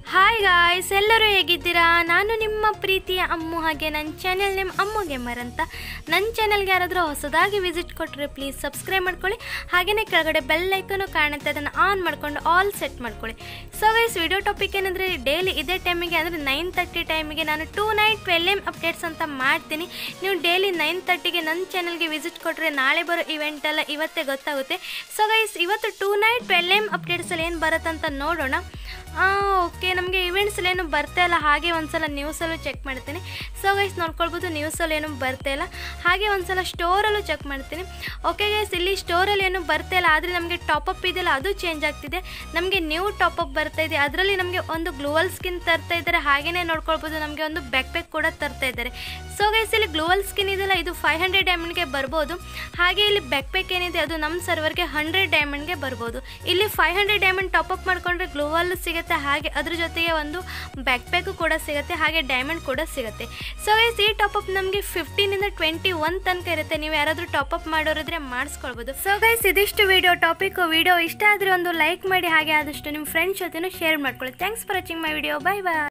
hi guys ಎಲ್ಲರೂ ಹೇಗಿದ್ದೀರಾ ನಾನು ನಿಮ್ಮ ಪ್ರೀತಿಯ ಅಮ್ಮು ಹಾಗೆ ನನ್ನ ಚಾನೆಲ್ ನೇಮ್ ಅಮ್ಮು ಗೆಮರ್ ಅಂತ ನನ್ನ ಚಾನೆಲ್ಗೆ ಯಾರಾದರೂ ಹೊಸದಾಗಿ ವಿಸಿಟ್ ಕೊಟ್ಟರೆ ಪ್ಲೀಸ್ ಸಬ್ಸ್ಕ್ರೈಬ್ ಮಾಡ್ಕೊಳ್ಳಿ ಹಾಗೆಯೇ ಕೆಳಗಡೆ ಬೆಲ್ ಐಕನು ಕಾಣುತ್ತೆ ಅದನ್ನು ಆನ್ ಮಾಡ್ಕೊಂಡು ಆಲ್ ಸೆಟ್ ಮಾಡ್ಕೊಳ್ಳಿ ಸೊ ಗೈಸ್ ವಿಡಿಯೋ ಟಾಪಿಕ್ ಏನಂದರೆ ಡೈಲಿ ಇದೇ ಟೈಮಿಗೆ ಅಂದರೆ ನೈನ್ ತರ್ಟಿ ಟೈಮಿಗೆ ನಾನು tonight twelve AM updates ಅಂತ ಮಾಡ್ತೀನಿ ನೀವು ಡೈಲಿ ನೈನ್ ತರ್ಟಿಗೆ ನನ್ನ ಚಾನಲ್ಗೆ ವಿಸಿಟ್ ಕೊಟ್ಟರೆ ನಾಳೆ ಬರೋ ಇವೆಂಟ್ ಎಲ್ಲ ಇವತ್ತೇ ಗೊತ್ತಾಗುತ್ತೆ ಸೊ ಗೈಸ್ ಇವತ್ತು ಟೂ ನೈಟ್ ಟ್ವೆಲ್ ಎಮ್ ಅಪ್ಡೇಟ್ಸಲ್ಲಿ ಏನು ಬರುತ್ತಂತ ನೋಡೋಣ ಓಕೆ ನಮಗೆ ಇವೆಂಟ್ಸಲ್ಲಿ ಏನು ಬರ್ತಾ ಇಲ್ಲ ಹಾಗೆ ಒಂದ್ಸಲ ನ್ಯೂಸಲ್ಲೂ ಚೆಕ್ ಮಾಡ್ತೀನಿ ಸೊ ಗೈಸ್ ನೋಡ್ಕೊಳ್ಬೋದು ನ್ಯೂಸಲ್ಲಿ ಏನು ಬರ್ತಾ ಇಲ್ಲ ಹಾಗೆ ಒಂದ್ಸಲ ಸ್ಟೋರಲ್ಲೂ ಚೆಕ್ ಮಾಡ್ತೀನಿ ಓಕೆ ಗೈಸ್ ಇಲ್ಲಿ ಸ್ಟೋರಲ್ಲಿ ಏನು ಬರ್ತಾ ಇಲ್ಲ ಆದರೆ ನಮಗೆ ಟಾಪಪ್ ಇದೆಯಲ್ಲ ಅದು ಚೇಂಜ್ ಆಗ್ತಿದೆ ನಮಗೆ ನ್ಯೂ ಟಾಪಪ್ ಬರ್ತಾ ಇದೆ ಅದರಲ್ಲಿ ನಮಗೆ ಒಂದು ಗ್ಲೋವಲ್ ಸ್ಕಿನ್ ತರ್ತಾ ಇದ್ದಾರೆ ಹಾಗೆಯೇ ನೋಡ್ಕೊಳ್ಬೋದು ನಮಗೆ ಒಂದು ಬ್ಯಾಕ್ ಪ್ಯಾಕ್ ಕೂಡ ತರ್ತಾ ಇದ್ದಾರೆ ಸೊ ಗೈಸ್ ಇಲ್ಲಿ ಗ್ಲೋವಲ್ ಸ್ಕಿನ್ ಇದೆಯಲ್ಲ ಇದು ಫೈವ್ ಹಂಡ್ರೆಡ್ ಡೈಮಂಡ್ಗೆ ಬರ್ಬೋದು ಹಾಗೆ ಇಲ್ಲಿ ಬ್ಯಾಕ್ ಪ್ಯಾಕ್ ಏನಿದೆ ಅದು ನಮ್ಮ ಸರ್ವರ್ಗೆ ಹಂಡ್ರೆಡ್ ಡೈಮಂಡ್ಗೆ ಬರ್ಬೋದು ಇಲ್ಲಿ ಫೈವ್ ಹಂಡ್ರೆಡ್ ಡೈಮಂಡ್ ಟಾಪಪ್ ಮಾಡ್ಕೊಂಡ್ರೆ ಗ್ಲೋವಲ್ ಸಿಗುತ್ತೆ ಹಾಗೆ ಅದ್ರ ಜೊತೆಗೆ ಒಂದು ಬ್ಯಾಕ್ ಪ್ಯಾಕು ಕೂಡ ಸಿಗುತ್ತೆ ಹಾಗೆ ಡೈಮಂಡ್ ಕೂಡ ಸಿಗುತ್ತೆ ಸೊ ಗೈಸ್ ಈ ಟಾಪಪ್ ನಮಗೆ ಫಿಫ್ಟೀನಿಂದ ಟ್ವೆಂಟಿ ಒನ್ ತನಕ ಇರುತ್ತೆ ನೀವು ಯಾರಾದರೂ ಟಾಪಪ್ ಮಾಡೋರಿದ್ರೆ ಮಾಡಿಸ್ಕೊಳ್ಬೋದು ಸೊ ಗೈಸ್ ಇದಿಷ್ಟು ವಿಡಿಯೋ ಟಾಪಿಕ್ ವಿಡಿಯೋ ಇಷ್ಟ ಆದರೆ ಒಂದು ಲೈಕ್ ಮಾಡಿ ಹಾಗೆ ಆದಷ್ಟು ನಿಮ್ಮ ಫ್ರೆಂಡ್ಸ್ ಜೊತೆನೂ ಶೇರ್ ಮಾಡ್ಕೊಳ್ಳಿ thanks for watching my video bye bye